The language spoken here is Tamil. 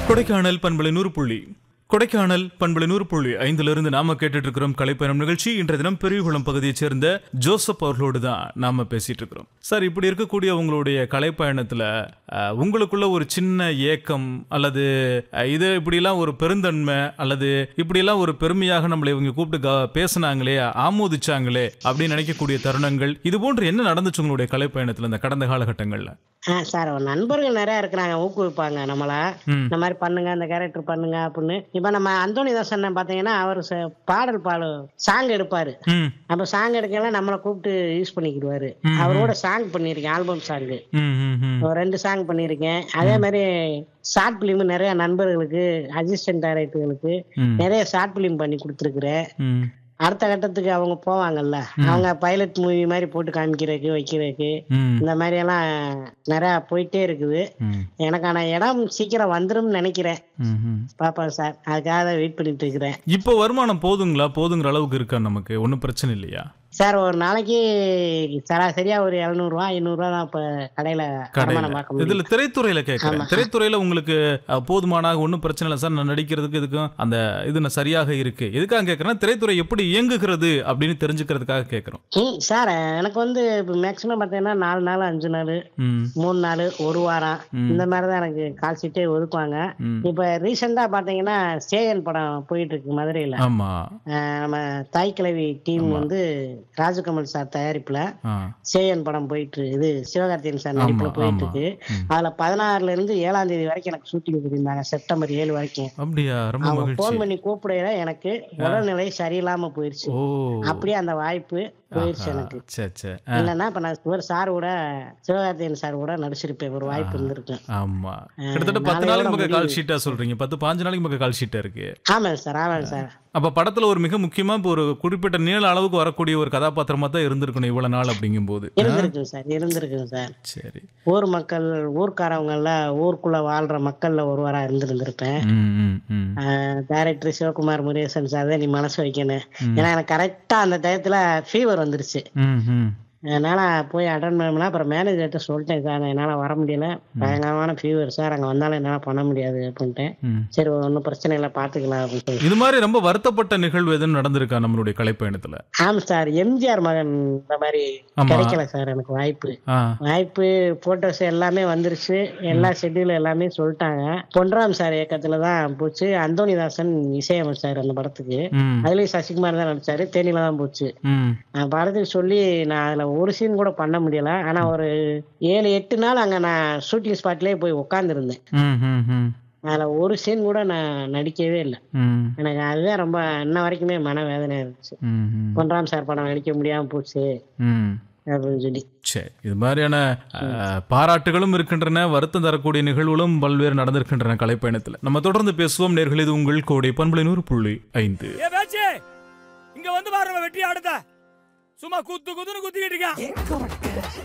கொடைக்கானல் பண்பலை நூறு புள்ளி கொடைக்கானல் பண்பலை நூறு புள்ளி ஐந்திலிருந்து நாம கேட்டுட்டு இருக்கிறோம் கலைப்பயணம் நிகழ்ச்சி இன்றைய தினம் பெரியகுளம் பகுதியைச் சேர்ந்த ஜோசப் அவர்களோடு தான் நாம பேசிட்டு இருக்கிறோம் சார் இப்படி இருக்கக்கூடிய உங்களுடைய கலைப்பயணத்துல அஹ், உங்களுக்குள்ள ஒரு சின்ன ஏக்கம் அல்லது அஹ், இது இப்படிலாம் ஒரு பெருந்தன்மை அல்லது இப்படிலாம் ஒரு பெருமையாக நம்மளை இவங்க கூப்பிட்டு க- பேசுனாங்களே ஆமோதிச்சாங்களே அப்படின்னு நினைக்கக்கூடிய தருணங்கள் இது போன்று என்ன நடந்துச்சு உங்களுடைய கலைப்பயணத்துல இந்த கடந்த காலகட்டங்கள்ல ஆ சார் நண்பர்கள் நிறைய இருக்கிறாங்க ஊக்குவிப்பாங்க நம்மள ம். இந்த மாதிரி பண்ணுங்க இந்த கேரக்டர் பண்ணுங்க அப்படின்னு இப்ப நம்ம அந்தோனி தாசன் பாத்தீங்கன்னா அவர் ச- பாடல் பாடு சாங் எடுப்பாரு ம் அப்ப சாங் எடுக்கல நம்மளை கூப்பிட்டு யூஸ் பண்ணிக்கிடுவாரு அவரோட சாங் பண்ணியிருக்கேன் ஆல்பம் சாங் ம் ம் ம் ரெண்டு சாங் பண்ணியிருக்கேன் அதே மாதிரி ஷார்ட் பிலிம் நிறைய நண்பர்களுக்கு அசிஸ்டன்ட் டைரக்டர்களுக்கு ம். நிறைய ஷார்ட் பிலிம் பண்ணி கொடுத்துருக்குறேன் ம் அடுத்த கட்டத்துக்கு அவங்க போவாங்கல்ல அவங்க பைலட் மூவி மாதிரி போட்டு காமிக்கிறதுக்கு வைக்கிறதுக்கு ம் இந்த மாதிரி எல்லாம் நிறைய போயிட்டே இருக்குது ம் எனக்கான இடம் சீக்கிரம் வந்துரும்னு நினைக்கிறேன் ம் ம் பாப்பா சார் அதுக்காக தான் வெயிட் பண்ணிட்டு இருக்கிறேன் இப்போ வருமானம் போதுங்களா போதுங்கிற அளவுக்கு இருக்கா நமக்கு ஒன்றும் பிரச்சனை இல்லையா சார் ஒரு நாளைக்கு சராசரியா ஒரு எழுநூறுவா ஐநூறுரூவா தான் இப்ப கடையில வருமானம் பார்க்க முடியும் இதுல திரைத்துறையில கேட்கறேன் திரைத்துறையில உங்களுக்கு அஹ், போதுமானாக ஒன்றும் பிரச்சனை இல்லை சார் நான் நடிக்கிறதுக்கு இதுக்கும் அந்த இது நான் சரியாக இருக்கு எதுக்காக கேட்கறேன் திரைத்துறை எப்படி இயங்குகிறது அப்படின்னு தெரிஞ்சுக்கிறதுக்காக கேட்கறோம் ம் சார் எனக்கு வந்து இப்போ மேக்ஸிமம் பார்த்தீங்கன்னா நாலு நாள் அஞ்சு நாள் ம் மூணு நாள் ஒரு வாரம் இந்த மாதிரி தான் எனக்கு கால் சீட்டே ஒதுக்குவாங்க ம். இப்போ ரீசெண்டாக பார்த்தீங்கன்னா சேயன் படம் போயிட்டு இருக்கு மதுரையில் ஆமா நம்ம தாய் கிழவி டீம் வந்து ராஜகமல் சார் தயாரிப்புல ஆ சேயன் படம் போயிட்டு இருக்கு. இது சிவகார்த்தியன் சார் நடிப்புல ஆமா, போயிட்டு ஆமா. இருக்கு அதுல பதினாறுல இருந்து ஏழாம் தேதி வரைக்கும் எனக்கு ஷூட்டிங் பண்ணியிருந்தாங்க செப்டம்பர் ஏழு வரைக்கும் அப்படியா ரொம்ப அவங்க மகிழ்ச்சி ஃபோன் பண்ணி கூப்பிடையில எனக்கு உடல்நிலை சரியில்லாம போயிருச்சு ஓ அப்படியே அந்த வாய்ப்பு போயிருச்சு எனக்கு சரி சரி இல்லைன்னா இப்ப நான் ஒரு சார் கூட சிவகார்த்தியன் சார் கூட நடிச்சிருப்பேன் ஒரு வாய்ப்பு இருந்திருக்கும் ஆமா கிட்டத்தட்ட பத்து நாளைக்கு பக்கம் கால் ஷீட்டா சொல்றீங்க பத்து பாஞ்சு நாளைக்கு பக்கம் கால் ஷீட்டா இருக்கு ஆமாங்க சார் ஆமாங்க சார் அப்ப படத்துல ஒரு மிக முக்கியமா இப்போ ஒரு குறிப்பிட்ட நீள அளவுக்கு வரக்கூடிய ஒரு கதாபாத்திரமா தான் இருந்திருக்கணும் இவ்வளவு நாள் அப்படிங்கும்போது இருந்திருக்குங்க சார் இருந்திருக்குங்க சார் சரி ஊர் மக்கள் ஊர்க்காரவங்கல்ல ஊருக்குள்ள வாழ்ற மக்கள்ல ஒருவரா இருந்திருந்திருப்பேன் ம் ம் ம் டைரக்டர் சிவகுமார் முருகேசன் சார் தான் நீ மனசு வைக்கணும் ஏன்னா எனக்கு கரெக்டா அந்த டயத்துல ஃபீவர் வந்துருச்சு ம் ம் அதனால போய் அட்டன் பண்ணலாம் அப்புறம் மேனேஜர்கிட்ட சொல்லிட்டேன் சார் என்னால வர முடியல பயங்கரமான ஃபீவர் சார் அங்க வந்தாலும் என்னால பண்ண முடியாது அப்படின்ட்டேன் ம். சரி ஒன்றும் பிரச்சனை இல்லை பாத்துக்கலாம் அப்படின்னு சொல்லி இது மாதிரி ரொம்ப வருத்தப்பட்ட நிகழ்வு எதுவும் நடந்திருக்கா நம்மளுடைய கலைப்பயணத்துல ஆமா சார் எம்ஜிஆர் மகன் இந்த மாதிரி ஆமா. கிடைக்கல சார் எனக்கு வாய்ப்பு ஆ வாய்ப்பு போட்டோஸ் எல்லாமே வந்துருச்சு எல்லா ஷெட்யூல் எல்லாமே சொல்லிட்டாங்க பொன்ராம் சார் இயக்கத்துல தான் போச்சு அந்தோனிதாசன் இசையமைச்சார் அந்த படத்துக்கு ம் அதுலயும் சசிகுமார் தான் நடிச்சாரு தேனியில தான் போச்சு ம் நான் படத்துக்கு சொல்லி நான் அதுல ஒரு சீன் கூட பண்ண முடியல ஆனா ஒரு ஏழு எட்டு நாள் அங்க நான் ஷூட்டிங் ஸ்பாட்லயே போய் உட்காந்துருந்தேன் ம் ம் ம் அதுல ஒரு சீன் கூட நான் நடிக்கவே இல்லை ம் எனக்கு அதுதான் ரொம்ப இன்ன வரைக்குமே மன வேதனையா இருந்துச்சு ம் ம் பொன்ராம் சார் படம் நடிக்க முடியாம போச்சு ம் அப்படின்னு சொல்லி சரி இது மாதிரியான அஹ், பாராட்டுகளும் இருக்கின்றன வருத்தம் தரக்கூடிய நிகழ்வுகளும் பல்வேறு நடந்திருக்கின்றன கலைப்பயணத்தில் நம்ம தொடர்ந்து பேசுவோம் நேர்கள் இது உங்கள் கோடை பண்பலை நூறு புள்ளி ஐந்து ஏ பேச்சு இங்க வந்து பாருங்க வெட்டி ஆடுத சும்மா குத்து குத்துன்னு குத்திக்கிட்டு இருக்கான்